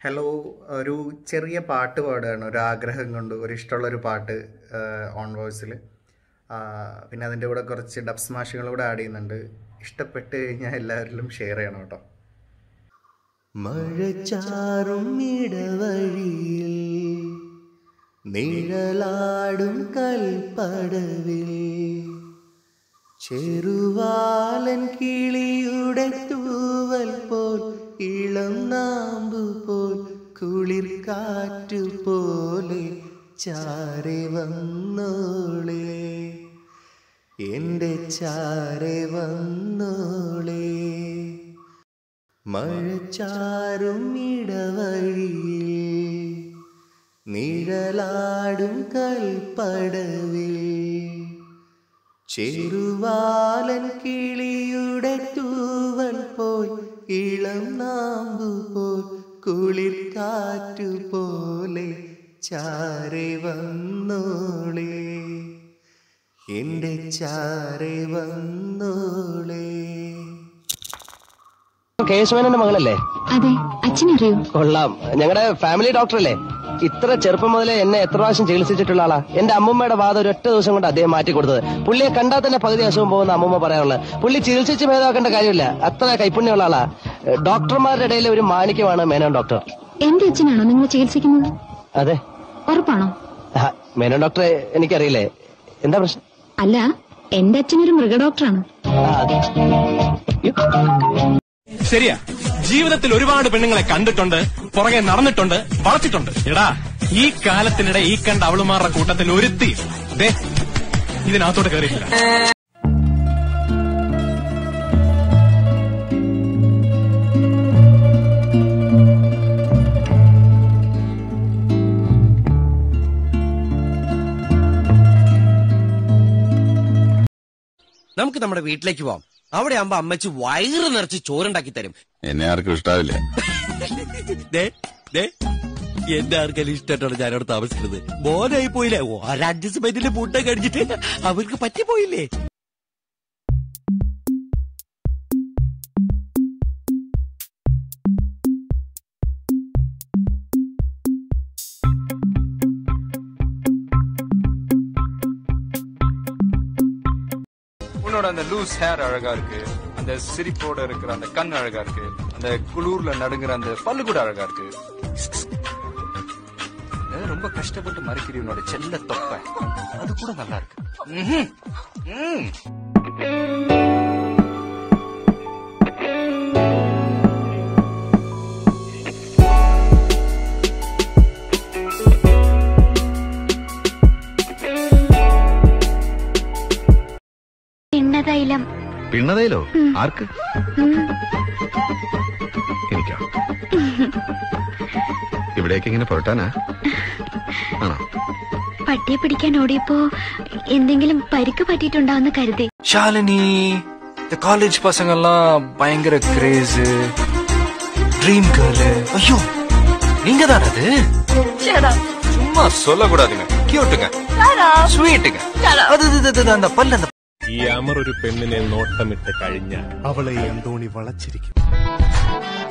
Hello ഒരു ചെറിയ പാട്ട് പാടുകയാണ് ഒരു ആഗ്രഹം കൊണ്ട് ഒരു ഇഷ്ടമുള്ളൊരു പാട്ട് ഓൺ വോയിസിൽ പിന്നെ അതിൻ്റെ കൂടെ കുറച്ച് ഡബ് സ്മാഷുകൾ കൂടെ ആഡ് ചെയ്യുന്നുണ്ട് ഇഷ്ടപ്പെട്ട് കഴിഞ്ഞാൽ എല്ലാവരിലും ഷെയർ ചെയ്യണം കേട്ടോ മഴച്ചാറും ഇടവഴിയിൽ നിഴലാടും കൽപ്പടവിൽ ചെറുവാലൻ കിളിയുടെ തൂവൽ പോൽ ഇളം നാമ്പു പോൽ കുളിർ കാറ്റു പോലെ ചാരെ വന്നോളേ എൻ്റെ ചാരെ വന്നോളേ മഴച്ചാറും ഇടവഴിയിൽ നിഴലാടും കൽപ്പടവിൽ ചെറുവാലൻ കിളിയുടെ തൂവൽ പോൽ ഇളം നാമ്പു പോൽ കുളിർ കാറ്റു പോലെ ചാരെ വന്നോളേ എൻ്റെ ചാരെ വന്നോളേ കേശവനന്റെ മകളല്ലേ അതെ അച്ഛനറിയോ കൊള്ളാം ഞങ്ങളുടെ ഫാമിലി ഡോക്ടറല്ലേ ഇത്ര ചെറുപ്പം മുതലേ എന്നെ എത്ര പ്രാവശ്യം ചികിത്സിച്ചിട്ടുള്ള ആളാ എന്റെ അമ്മൂമ്മയുടെ വാദം ഒരു ഒറ്റ ദിവസം കൊണ്ട് അദ്ദേഹം മാറ്റി കൊടുത്തത് പുള്ളിയെ കണ്ടാൽ തന്നെ പകുതി അസുഖം പോകുന്ന അമ്മൂമ്മ പറയാനുള്ളത് പുള്ളി ചികിത്സിച്ച് ഭേദമാക്കേണ്ട കാര്യമില്ല അത്ര കൈപ്പുണ്യമുള്ള ആളാ ഡോക്ടർമാരുടെ ഇടയിലെ ഒരു മാണിക്യമാണ് മേനോൻ ഡോക്ടർ എന്റെ അച്ഛനാണോ നിങ്ങൾ ചികിത്സിക്കുന്നത് അതെ ഉറപ്പാണോ ആ, മേനോൻ ഡോക്ടറെ എനിക്കറിയില്ലേ എന്താ പ്രശ്നം അല്ല എന്റെ അച്ഛനൊരു മൃഗഡോക്ടറാണ് ആ, അതെ. യ്യോ. ശരിയാ ജീവിതത്തിൽ ഒരുപാട് പെണ്ണുങ്ങളെ കണ്ടിട്ടുണ്ട് പുറകെ നടന്നിട്ടുണ്ട് വളച്ചിട്ടുണ്ട് എടാ ഈ കാലത്തിനിടെ ഈ കണ്ട അവളുമാരുടെ കൂട്ടത്തിൽ ഒരുത്തി ദേ ഇതിനകത്തോട്ട് കയറിയിട്ടില്ല നമുക്ക് നമ്മുടെ വീട്ടിലേക്ക് പോവാം അവിടെ ആകുമ്പോ അമ്മച്ചി വയറ് നിറച്ച് ചോറുണ്ടാക്കി തരും എന്നെ ആർക്കും ഇഷ്ടാവില്ല ദേ, ദേ, എന്റെ ആർക്കെങ്കിലും ഇഷ്ടമായിട്ടാണ് ഞാനവിടെ താമസിക്കുന്നത് മോനായി പോയില്ലേ ഒരഡ്ജസ്റ്റ്മെന്റിൽ ഫുഡ് കഴിച്ചിട്ട് അവർക്ക് പറ്റിപ്പോയില്ലേ உன்னோட அந்த லூஸ் ஹேர் அழகா இருக்கு அந்த சிரிப்போட இருக்கிற அந்த கண் அழகா இருக்கு அந்த குளூர்ல நடுங்குற அந்த பல்லு கூட அழகா இருக்கு அதாவது ரொம்ப கஷ்டப்பட்டு மறைக்கிற உன்னோட செல்ல தொப்பை அது கூட நல்லா இருக்கு ம்ஹும். ம். എണ്ണതൈലം പിണ്ണതയിലോ ആർക്ക് എനിക്കോ ഇവിടേക്ക് ഇങ്ങനെ പുരട്ടാനാ ആണോ പട്ടിയെ പിടിക്കാൻ ഓടിയപ്പോ എന്തെങ്കിലും പരിക്ക് പറ്റിയിട്ടുണ്ടാവുന്ന കരുതി ஷாலினி இந்த காலேஜ் பசங்கெல்லாம் பயங்கர கிரேஸ் ட்ரீம் கேர்ள் ஐயோ நீங்க தானே அது சும்மா சொல்லக்கூடாதுங்க கியூட்டுங்க ஸ்வீட்டுங்க அது அது, அது, அது, அந்த பல்ல அந்த ഈ അമർ ഒരു പെണ്ണിനെ നോട്ടമിട്ട് കഴിഞ്ഞാൽ അവളെ എന്തോണി വളച്ചിരിക്കും